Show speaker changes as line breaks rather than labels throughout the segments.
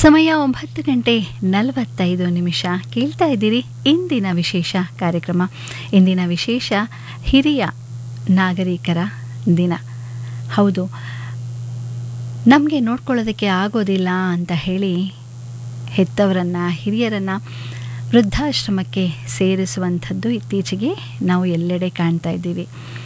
ಸಮಯ ಒಂಬತ್ತು ಗಂಟೆ ನಲವತ್ತೈದು ನಿಮಿಷ ಕೇಳ್ತಾ ಇದ್ದೀರಿ ಇಂದಿನ ವಿಶೇಷ ಕಾರ್ಯಕ್ರಮ ಇಂದಿನ ವಿಶೇಷ ಹಿರಿಯ ನಾಗರಿಕರ ದಿನ ಹೌದು ನಮಗೆ ನೋಡ್ಕೊಳ್ಳೋದಕ್ಕೆ ಆಗೋದಿಲ್ಲ ಅಂತ ಹೇಳಿ ಹೆತ್ತವರನ್ನು ಹಿರಿಯರನ್ನು ವೃದ್ಧಾಶ್ರಮಕ್ಕೆ ಸೇರಿಸುವಂಥದ್ದು ಇತ್ತೀಚೆಗೆ ನಾವು ಎಲ್ಲೆಡೆ ಕಾಣ್ತಾ ಇದ್ದೀವಿ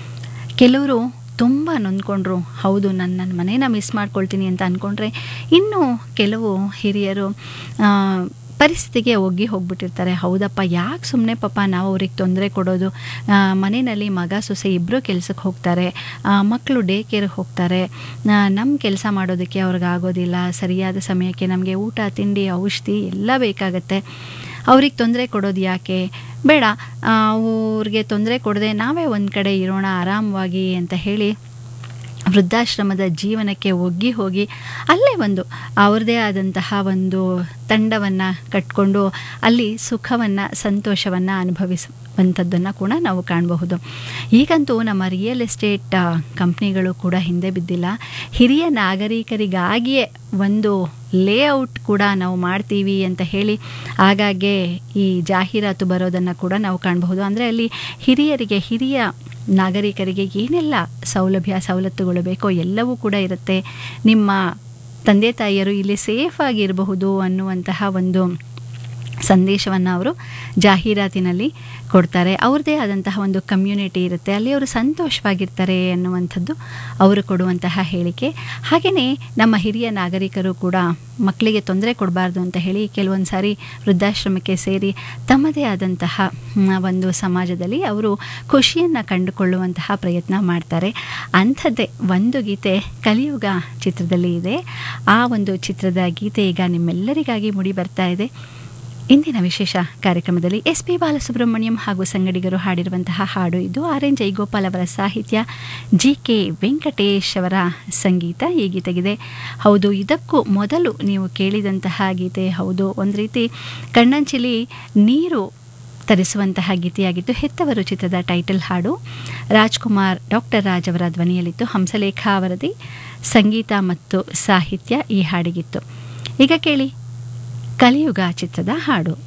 ಕೆಲವರು ತುಂಬ ನೊಂದ್ಕೊಂಡ್ರು ಹೌದು ನಾನು ನನ್ನ ಮನೇನ ಮಿಸ್ ಮಾಡ್ಕೊಳ್ತೀನಿ ಅಂತ ಅಂದ್ಕೊಂಡ್ರೆ ಇನ್ನು ಕೆಲವು ಹಿರಿಯರು ಆ, ಪರಿಸ್ಥಿತಿಗೆ ಒಗ್ಗಿ ಹೋಗ್ಬಿಟ್ಟಿರ್ತಾರೆ ಹೌದಪ್ಪ ಯಾಕೆ ಸುಮ್ಮನೆ ಪಾಪ ನಾವು ಅವ್ರಿಗೆ ತೊಂದರೆ ಕೊಡೋದು ಆ, ಮನೆಯಲ್ಲಿ ಮಗ ಸೊಸೆ ಇಬ್ಬರು ಕೆಲ್ಸಕ್ಕೆ ಹೋಗ್ತಾರೆ ಆ, ಮಕ್ಕಳು ಡೇ ಕೇರ್ಗೆ ಹೋಗ್ತಾರೆ ನಮ್ಮ ಕೆಲಸ ಮಾಡೋದಕ್ಕೆ ಅವ್ರಿಗೆ ಆಗೋದಿಲ್ಲ ಸರಿಯಾದ ಸಮಯಕ್ಕೆ ನಮಗೆ ಊಟ ತಿಂಡಿ ಔಷಧಿ ಎಲ್ಲ ಬೇಕಾಗತ್ತೆ ಅವ್ರಿಗೆ ತೊಂದರೆ ಕೊಡೋದು ಯಾಕೆ ಬೇಡ ಆ, ಅವ್ರಿಗೆ ತೊಂದರೆ ಕೊಡದೆ ನಾವೇ ಒಂದು ಕಡೆ ಇರೋಣ ಆರಾಮವಾಗಿ ಅಂತ ಹೇಳಿ ವೃದ್ಧಾಶ್ರಮದ ಜೀವನಕ್ಕೆ ಒಗ್ಗಿ ಹೋಗಿ ಅಲ್ಲೇ ಒಂದು ಅವ್ರದ್ದೇ ಆದಂತಹ ಒಂದು ತಂಡವನ್ನು ಕಟ್ಕೊಂಡು ಅಲ್ಲಿ ಸುಖವನ್ನು ಸಂತೋಷವನ್ನು ಅನುಭವಿಸುವಂಥದ್ದನ್ನು ಕೂಡ ನಾವು ಕಾಣಬಹುದು ಈಗಂತೂ ನಮ್ಮ ರಿಯಲ್ ಎಸ್ಟೇಟ್ ಕಂಪ್ನಿಗಳು ಕೂಡ ಹಿಂದೆ ಬಿದ್ದಿಲ್ಲ ಹಿರಿಯ ನಾಗರಿಕರಿಗಾಗಿಯೇ ಒಂದು ಲೇಔಟ್ ಕೂಡ ನಾವು ಮಾಡ್ತೀವಿ ಅಂತ ಹೇಳಿ ಆಗಾಗ್ಗೆ ಈ ಜಾಹೀರಾತು ಬರೋದನ್ನು ಕೂಡ ನಾವು ಕಾಣಬಹುದು ಅಂದರೆ ಅಲ್ಲಿ ಹಿರಿಯರಿಗೆ ಹಿರಿಯ ನಾಗರಿಕರಿಗೆ ಏನೆಲ್ಲ ಸೌಲಭ್ಯ ಸವಲತ್ತುಗಳು ಬೇಕೋ ಎಲ್ಲವೂ ಕೂಡ ಇರುತ್ತೆ ನಿಮ್ಮ ತಂದೆ ತಾಯಿಯರು ಇಲ್ಲಿ ಸೇಫ್ ಆಗಿರಬಹುದು ಅನ್ನುವಂತಹ ಒಂದು ಸಂದೇಶವನ್ನು ಅವರು ಜಾಹೀರಾತಿನಲ್ಲಿ ಕೊಡ್ತಾರೆ ಅವ್ರದ್ದೇ ಆದಂತಹ ಒಂದು ಕಮ್ಯುನಿಟಿ ಇರುತ್ತೆ ಅಲ್ಲಿ ಅವರು ಸಂತೋಷವಾಗಿರ್ತಾರೆ ಅನ್ನುವಂಥದ್ದು ಅವರು ಕೊಡುವಂತಹ ಹೇಳಿಕೆ ಹಾಗೆಯೇ ನಮ್ಮ ಹಿರಿಯ ನಾಗರಿಕರು ಕೂಡ ಮಕ್ಕಳಿಗೆ ತೊಂದರೆ ಕೊಡಬಾರ್ದು ಅಂತ ಹೇಳಿ ಕೆಲವೊಂದು ಸಾರಿ ವೃದ್ಧಾಶ್ರಮಕ್ಕೆ ಸೇರಿ ತಮ್ಮದೇ ಆದಂತಹ ಮ್, ಒಂದು ಸಮಾಜದಲ್ಲಿ ಅವರು ಖುಷಿಯನ್ನು ಕಂಡುಕೊಳ್ಳುವಂತಹ ಪ್ರಯತ್ನ ಮಾಡ್ತಾರೆ ಅಂಥದ್ದೇ ಒಂದು ಗೀತೆ ಕಲಿಯುಗ ಚಿತ್ರದಲ್ಲಿ ಇದೆ ಆ ಒಂದು ಚಿತ್ರದ ಗೀತೆ ಈಗ ನಿಮ್ಮೆಲ್ಲರಿಗಾಗಿ ಮುಡಿ ಬರ್ತಾ ಇದೆ ಇಂದಿನ ವಿಶೇಷ ಕಾರ್ಯಕ್ರಮದಲ್ಲಿ ಎಸ್ ಪಿ ಬಾಲಸುಬ್ರಹ್ಮಣ್ಯಂ ಹಾಗೂ ಸಂಗಡಿಗರು ಹಾಡಿರುವಂತಹ ಹಾಡು ಇದು ಆರ್ ಎನ್ ಜೈಗೋಪಾಲ್ ಅವರ ಸಾಹಿತ್ಯ ಜಿ ಕೆ ವೆಂಕಟೇಶ್ ಅವರ ಸಂಗೀತ ಈ ಗೀತೆಗಿದೆ ಹೌದು ಇದಕ್ಕೂ ಮೊದಲು ನೀವು ಕೇಳಿದಂತಹ ಗೀತೆ ಹೌದು ಒಂದು ರೀತಿ ಕಣ್ಣಂಚಿಲಿ ನೀರು ತರಿಸುವಂತಹ ಗೀತೆಯಾಗಿತ್ತು ಹೆತ್ತವರು ಚಿತ್ರದ ಟೈಟಲ್ ಹಾಡು ರಾಜ್ಕುಮಾರ್ ಡಾಕ್ಟರ್ ರಾಜ್ ಅವರ ಧ್ವನಿಯಲ್ಲಿತ್ತು ಹಂಸಲೇಖ ಅವರದಿ ಸಂಗೀತ ಮತ್ತು ಸಾಹಿತ್ಯ ಈ ಹಾಡಿಗಿತ್ತು ಈಗ ಕೇಳಿ ಕಲಿಯುಗ ಚಿತ್ರದ ಹಾಡು